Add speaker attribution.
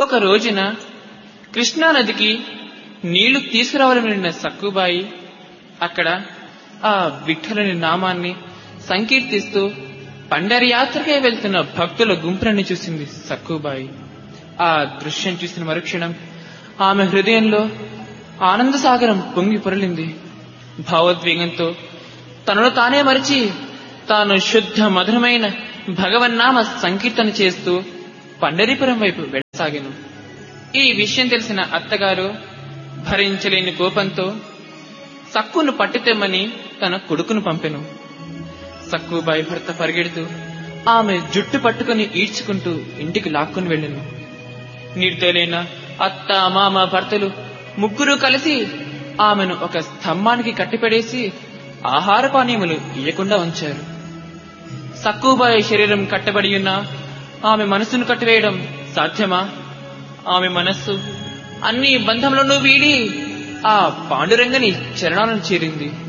Speaker 1: ఒక రోజున కృష్ణానదికి నీళ్లు తీసుకురావాలని వెళ్ళిన సక్కుబాయి అక్కడ ఆ విఠలుని నామాన్ని సంకీర్తిస్తూ పండరి యాత్రకే వెళ్తున్న భక్తుల గుంపులను చూసింది సక్కుబాయి ఆ దృశ్యం చూసిన మరుక్షణం ఆమె హృదయంలో ఆనంద సాగరం పొంగి పొరలింది భావోద్వేగంతో తనను తానే మరిచి తాను శుద్ధ మధురమైన భగవన్నామ సంకీర్తన చేస్తూ పండరీపురం వైపు వెళ్ళసాగాను ఈ విషయం తెలిసిన అత్తగారు భరించలేని కోపంతో సక్కును పట్టితెమ్మని తన కొడుకును పంపెను సక్కుబాయి భర్త పరిగెడుతూ ఆమె జుట్టు పట్టుకుని ఈడ్చుకుంటూ ఇంటికి లాక్కుని వెళ్ళను నిర్దయులైన అత్త మామ భర్తలు ముగ్గురు కలిసి ఆమెను ఒక స్తంభానికి కట్టిపడేసి ఆహార పానీయములు ఇయ్యకుండా ఉంచారు సక్కుబాయి శరీరం కట్టబడి ఉన్న ఆమె మనసును కట్టివేయడం సాధ్యమా ఆమె మనస్సు అన్ని బంధములను వీడి ఆ పాండురంగని చరణాలను చేరింది